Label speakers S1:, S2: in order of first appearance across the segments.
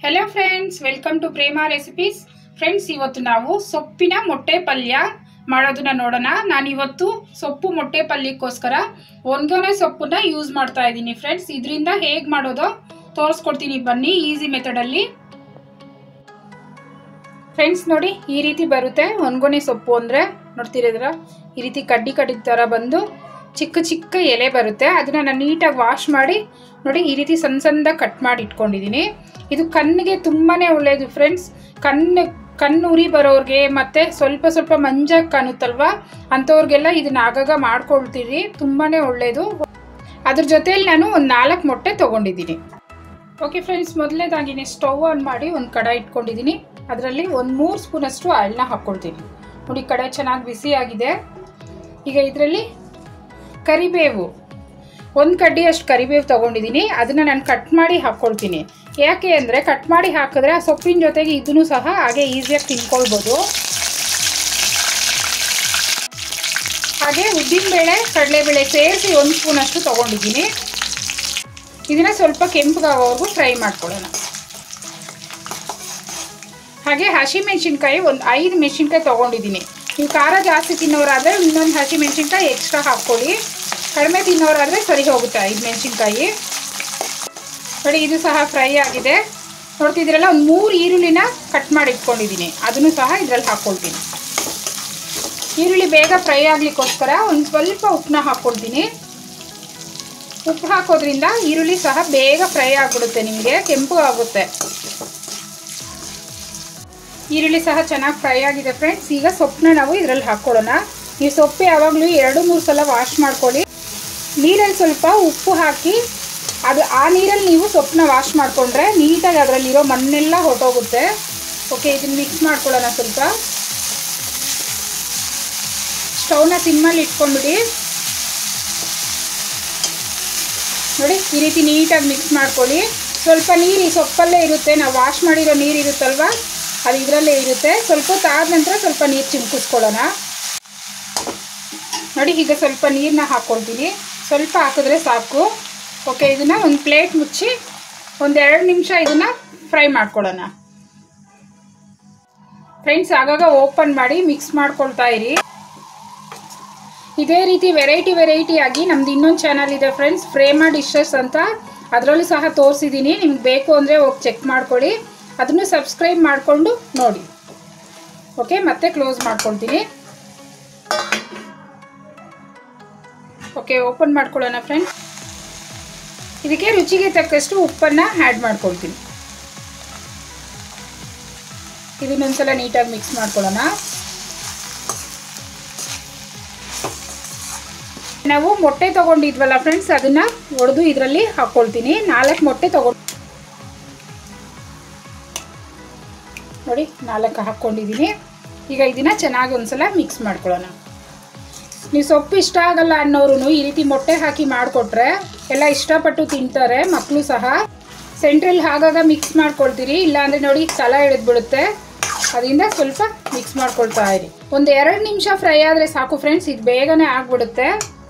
S1: hello friends welcome to Prema recipes friends ಇವತ್ತು ನಾವು ಸೊಪ್ಪಿನ ಮೊಟ್ಟೆ ಪಲ್ಯ ಮಾಡೋದನ್ನ ನೋಡೋಣ ನಾನು ಇವತ್ತು ಸೊಪ್ಪು ಮೊಟ್ಟೆ ಪಲ್ಯಕ್ಕೋಸ್ಕರ ಒಣಗನೆ ಸೊಪ್ಪನ್ನ ಯೂಸ್ ಮಾಡ್ತಾ ಇದ್ದೀನಿ ಫ್ರೆಂಡ್ಸ್ ಇದರಿಂದ ಹೇಗೆ ಮಾಡೋದು ತೋರಿಸ್ಕೊಡ್ತೀನಿ ಬನ್ನಿ ಈಸಿ ಮೆಥಡಲ್ಲಿ ಫ್ರೆಂಡ್ಸ್ ನೋಡಿ ಈ ರೀತಿ ಬರುತ್ತೆ ಒಣಗೊನೆ ಸೊಪ್ಪು ಅಂದರೆ ನೋಡ್ತಿರಿದ್ರ ಈ ರೀತಿ ಕಡ್ಡಿ ಕಡ್ಡಿ ಥರ ಬಂದು ಚಿಕ್ಕ ಚಿಕ್ಕ ಎಲೆ ಬರುತ್ತೆ ಅದನ್ನ ನಾನು ನೀಟಾಗಿ ವಾಶ್ ಮಾಡಿ ನೋಡಿ ಈ ರೀತಿ ಸಣ್ಣ ಸಣ್ಣದಾಗಿ ಕಟ್ ಮಾಡಿ ಇಟ್ಕೊಂಡಿದ್ದೀನಿ ಇದು ಕಣ್ಣಿಗೆ ತುಂಬಾ ಒಳ್ಳೆಯದು ಫ್ರೆಂಡ್ಸ್ ಕಣ್ಣು ಕಣ್ಣು ಉರಿ ಬರೋರಿಗೆ ಮತ್ತು ಸ್ವಲ್ಪ ಸ್ವಲ್ಪ ಮಂಜಾಗಿ ಕಾಣುತ್ತಲ್ವಾ ಅಂಥವ್ರಿಗೆಲ್ಲ ಇದನ್ನ ಆಗಾಗ ಮಾಡ್ಕೊಳ್ತೀರಿ ತುಂಬಾ ಒಳ್ಳೆಯದು ಅದ್ರ ಜೊತೆಯಲ್ಲಿ ನಾನು ಒಂದು ನಾಲ್ಕು ಮೊಟ್ಟೆ ತೊಗೊಂಡಿದ್ದೀನಿ ಓಕೆ ಫ್ರೆಂಡ್ಸ್ ಮೊದಲನೇದಾಗಿನೇ ಸ್ಟವ್ ಆನ್ ಮಾಡಿ ಒಂದು ಕಡಾಯಿ ಇಟ್ಕೊಂಡಿದ್ದೀನಿ ಅದರಲ್ಲಿ ಒಂದು ಮೂರು ಸ್ಪೂನಷ್ಟು ಆಯಿಲ್ನ ಹಾಕ್ಕೊಳ್ತೀನಿ ನೋಡಿ ಕಡಾಯಿ ಚೆನ್ನಾಗಿ ಬಿಸಿ ಆಗಿದೆ ಈಗ ಇದರಲ್ಲಿ ಕರಿಬೇವು ಒಂದು ಕಡ್ಡಿ ಅಷ್ಟು ಕರಿಬೇವು ತೊಗೊಂಡಿದ್ದೀನಿ ಅದನ್ನು ನಾನು ಕಟ್ ಮಾಡಿ ಹಾಕ್ಕೊಳ್ತೀನಿ ಯಾಕೆ ಅಂದರೆ ಕಟ್ ಮಾಡಿ ಹಾಕಿದ್ರೆ ಆ ಸೊಪ್ಪಿನ ಜೊತೆಗೆ ಇದನ್ನು ಸಹ ಹಾಗೆ ಈಸಿಯಾಗಿ ತಿನ್ಕೊಳ್ಬೋದು ಹಾಗೆ ಉದ್ದಿನಬೇಳೆ ಕಡಲೆಬೇಳೆ ಸೇರಿಸಿ ಒಂದು ಸ್ಪೂನಷ್ಟು ತೊಗೊಂಡಿದ್ದೀನಿ ಇದನ್ನ ಸ್ವಲ್ಪ ಕೆಂಪಗಾಗೋವರೆಗೂ ಫ್ರೈ ಮಾಡ್ಕೊಳ್ಳೋಣ ಹಾಗೆ ಹಸಿ ಮೆಣಸಿನ್ಕಾಯಿ ಒಂದು ಐದು ಮೆಣಸಿನ್ಕಾಯಿ ತೊಗೊಂಡಿದ್ದೀನಿ ನೀವು ಖಾರ ಜಾಸ್ತಿ ತಿನ್ನೋರಾದರೆ ಇನ್ನೊಂದು ಹಸಿ ಮೆಣಸಿನ್ಕಾಯಿ ಎಕ್ಸ್ಟ್ರಾ ಹಾಕ್ಕೊಳ್ಳಿ ಕಡಿಮೆ ತಿನ್ನೋರಾದರೆ ಸರಿ ಹೋಗುತ್ತೆ ಐದು ಮೆಣಸಿನ್ಕಾಯಿ ನೋಡಿ ಇದು ಸಹ ಫ್ರೈ ಆಗಿದೆ ನೋಡ್ತಿದ್ದೀರಲ್ಲ ಒಂದು ಮೂರು ಈರುಳ್ಳಿನ ಕಟ್ ಮಾಡಿ ಇಟ್ಕೊಂಡಿದ್ದೀನಿ ಅದನ್ನು ಸಹ ಇದರಲ್ಲಿ ಹಾಕ್ಕೊಳ್ತೀನಿ ಈರುಳ್ಳಿ ಬೇಗ ಫ್ರೈ ಆಗಲಿಕ್ಕೋಸ್ಕರ ಒಂದು ಸ್ವಲ್ಪ ಉಪ್ಪನ್ನ ಹಾಕ್ಕೊಳ್ತೀನಿ ಉಪ್ಪು ಹಾಕೋದ್ರಿಂದ ಈರುಳ್ಳಿ ಸಹ ಬೇಗ ಫ್ರೈ ಆಗಿಬಿಡುತ್ತೆ ನಿಮಗೆ ಕೆಂಪು ಆಗುತ್ತೆ ಈರುಳ್ಳಿ ಸಹ ಚೆನ್ನಾಗಿ ಫ್ರೈ ಆಗಿದೆ ಫ್ರೆಂಡ್ಸ್ ಈಗ ಸೊಪ್ಪನ್ನ ನಾವು ಇದರಲ್ಲಿ ಹಾಕ್ಕೊಳ್ಳೋಣ ಈ ಸೊಪ್ಪು ಯಾವಾಗಲೂ ಎರಡು ಮೂರು ಸಲ ವಾಶ್ ಮಾಡ್ಕೊಳ್ಳಿ ನೀರಲ್ಲಿ ಸ್ವಲ್ಪ ಉಪ್ಪು ಹಾಕಿ ಅದು ಆ ನೀರಲ್ಲಿ ನೀವು ಸೊಪ್ಪನ್ನ ವಾಶ್ ಮಾಡಿಕೊಂಡ್ರೆ ನೀಟಾಗಿ ಅದರಲ್ಲಿರೋ ಮಣ್ಣೆಲ್ಲ ಹೊರಟೋಗುತ್ತೆ ಓಕೆ ಇದನ್ನ ಮಿಕ್ಸ್ ಮಾಡ್ಕೊಳ್ಳೋಣ ಸ್ವಲ್ಪ ಸ್ಟವ್ನ ಸಿಮ್ಮಲ್ಲಿ ಇಟ್ಕೊಂಡ್ಬಿಡಿ ನೋಡಿ ಈ ರೀತಿ ನೀಟಾಗಿ ಮಿಕ್ಸ್ ಮಾಡ್ಕೊಳ್ಳಿ ಸ್ವಲ್ಪ ನೀರು ಈ ಸೊಪ್ಪಲ್ಲೇ ಇರುತ್ತೆ ನಾವು ವಾಶ್ ಮಾಡಿರೋ ನೀರು ಇರುತ್ತಲ್ವ ಅದು ಇದರಲ್ಲೇ ಇರುತ್ತೆ ಸ್ವಲ್ಪ ಹೊತ್ತು ಆದ ನಂತರ ಸ್ವಲ್ಪ ನೀರು ಚಿಮ್ಕಿಸ್ಕೊಳ್ಳೋಣ ನೋಡಿ ಈಗ ಸ್ವಲ್ಪ ನೀರನ್ನ ಹಾಕ್ಕೊಳ್ತೀನಿ ಸ್ವಲ್ಪ ಹಾಕಿದ್ರೆ ಸಾಕು ಓಕೆ ಇದನ್ನು ಒಂದು ಪ್ಲೇಟ್ ಮುಚ್ಚಿ ಒಂದು ಎರಡು ನಿಮಿಷ ಇದನ್ನು ಫ್ರೈ ಮಾಡ್ಕೊಳ್ಳೋಣ ಫ್ರೆಂಡ್ಸ್ ಆಗಾಗ ಓಪನ್ ಮಾಡಿ ಮಿಕ್ಸ್ ಮಾಡ್ಕೊಳ್ತಾ ಇರಿ ಇದೇ ರೀತಿ ವೆರೈಟಿ ವೆರೈಟಿ ಆಗಿ ನಮ್ದು ಇನ್ನೊಂದು ಚಾನಲ್ ಇದೆ ಫ್ರೆಂಡ್ಸ್ ಫ್ರೇಮಾ ಡಿಶಸ್ ಅಂತ ಅದರಲ್ಲೂ ಸಹ ತೋರಿಸಿದ್ದೀನಿ ನಿಮ್ಗೆ ಬೇಕು ಅಂದರೆ ಹೋಗಿ ಚೆಕ್ ಮಾಡ್ಕೊಳ್ಳಿ ಅದನ್ನು ಸಬ್ಸ್ಕ್ರೈಬ್ ಮಾಡಿಕೊಂಡು ನೋಡಿ ಓಕೆ ಮತ್ತೆ ಕ್ಲೋಸ್ ಮಾಡ್ಕೊಳ್ತೀನಿ ಓಕೆ ಓಪನ್ ಮಾಡ್ಕೊಳ್ಳೋಣ ಫ್ರೆಂಡ್ಸ್ ಇದಕ್ಕೆ ರುಚಿಗೆ ತಕ್ಕಷ್ಟು ಉಪ್ಪನ್ನು ಆ್ಯಡ್ ಮಾಡ್ಕೊಳ್ತೀನಿ ಇದನ್ನೊಂದ್ಸಲ ನೀಟಾಗಿ ಮಿಕ್ಸ್ ಮಾಡ್ಕೊಳ್ಳೋಣ ನಾವು ಮೊಟ್ಟೆ ತೊಗೊಂಡಿದ್ವಲ್ಲ ಫ್ರೆಂಡ್ಸ್ ಅದನ್ನು ಒಡೆದು ಇದರಲ್ಲಿ ಹಾಕ್ಕೊಳ್ತೀನಿ ನಾಲ್ಕು ಮೊಟ್ಟೆ ತೊಗೊಂಡು ನೋಡಿ ನಾಲ್ಕು ಹಾಕ್ಕೊಂಡಿದ್ದೀನಿ ಈಗ ಇದನ್ನು ಚೆನ್ನಾಗಿ ಒಂದ್ಸಲ ಮಿಕ್ಸ್ ಮಾಡ್ಕೊಳ್ಳೋಣ ನೀವು ಸೊಪ್ಪು ಇಷ್ಟ ಆಗಲ್ಲ ಅನ್ನೋರು ಈ ರೀತಿ ಮೊಟ್ಟೆ ಹಾಕಿ ಮಾಡಿಕೊಟ್ರೆ ಎಲ್ಲ ಇಷ್ಟಪಟ್ಟು ತಿಂತಾರೆ ಮಕ್ಕಳು ಸಹ ಸೆಂಟ್ರಲ್ಲಿ ಆಗಾಗ ಮಿಕ್ಸ್ ಮಾಡ್ಕೊಳ್ತೀರಿ ಇಲ್ಲಾಂದರೆ ನೋಡಿ ತಲ ಹಿಡಿದ್ಬಿಡುತ್ತೆ ಅದರಿಂದ ಸ್ವಲ್ಪ ಮಿಕ್ಸ್ ಮಾಡ್ಕೊಳ್ತಾ ಇರಿ ಒಂದು ಎರಡು ನಿಮಿಷ ಫ್ರೈ ಆದರೆ ಸಾಕು ಫ್ರೆಂಡ್ಸ್ ಇದು ಬೇಗನೆ ಆಗಿಬಿಡುತ್ತೆ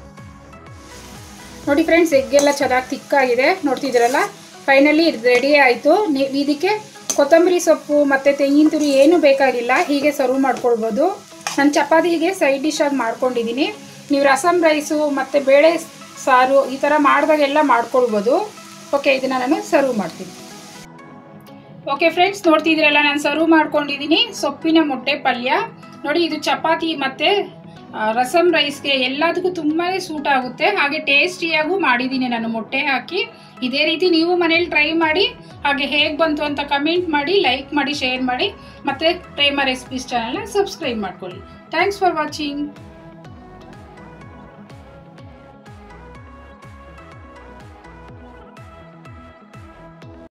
S1: ನೋಡಿ ಫ್ರೆಂಡ್ಸ್ ಎಗ್ಗೆಲ್ಲ ಚೆನ್ನಾಗಿ ತಿಕ್ಕಾಗಿದೆ ನೋಡ್ತಿದ್ದೀರಲ್ಲ ಫೈನಲಿ ರೆಡಿ ಆಯಿತು ನೀವು ಇದಕ್ಕೆ ಕೊತ್ತಂಬರಿ ಸೊಪ್ಪು ಮತ್ತು ತೆಂಗಿನ ತುರಿ ಏನೂ ಬೇಕಾಗಿಲ್ಲ ಹೀಗೆ ಸರ್ವ್ ಮಾಡ್ಕೊಳ್ಬೋದು ನಾನು ಚಪಾತಿಗೆ ಸೈಡ್ ಡಿಶಾಗಿ ಮಾಡ್ಕೊಂಡಿದ್ದೀನಿ ನೀವು ರಸಮ್ ರೈಸು ಮತ್ತು ಬೇಳೆ ಸಾರು ಈ ಥರ ಮಾಡಿದಾಗೆಲ್ಲ ಮಾಡ್ಕೊಳ್ಬೋದು ಓಕೆ ಇದನ್ನು ನಾನು ಸರ್ವ್ ಮಾಡ್ತೀನಿ ಓಕೆ ಫ್ರೆಂಡ್ಸ್ ನೋಡ್ತಿದ್ದೀರಲ್ಲ ನಾನು ಸರ್ವ್ ಮಾಡ್ಕೊಂಡಿದ್ದೀನಿ ಸೊಪ್ಪಿನ ಮೊಟ್ಟೆ ಪಲ್ಯ ನೋಡಿ ಇದು ಚಪಾತಿ ಮತ್ತು ರಸಮ್ ರೈಸ್ಗೆ ಎಲ್ಲದಕ್ಕೂ ತುಂಬಾ ಸೂಟ್ ಆಗುತ್ತೆ ಹಾಗೆ ಟೇಸ್ಟಿಯಾಗೂ ಮಾಡಿದ್ದೀನಿ ನಾನು ಮೊಟ್ಟೆ ಹಾಕಿ ಇದೇ ರೀತಿ ನೀವು ಮನೇಲಿ ಟ್ರೈ ಮಾಡಿ ಹಾಗೆ ಹೇಗೆ ಬಂತು ಅಂತ ಕಮೆಂಟ್ ಮಾಡಿ ಲೈಕ್ ಮಾಡಿ ಶೇರ್ ಮಾಡಿ ಮತ್ತು ಪ್ರೇಮ ರೆಸಿಪೀಸ್ ಚಾನಲ್ನ ಸಬ್ಸ್ಕ್ರೈಬ್ ಮಾಡ್ಕೊಳ್ಳಿ ಥ್ಯಾಂಕ್ಸ್ ಫಾರ್ ವಾಚಿಂಗ್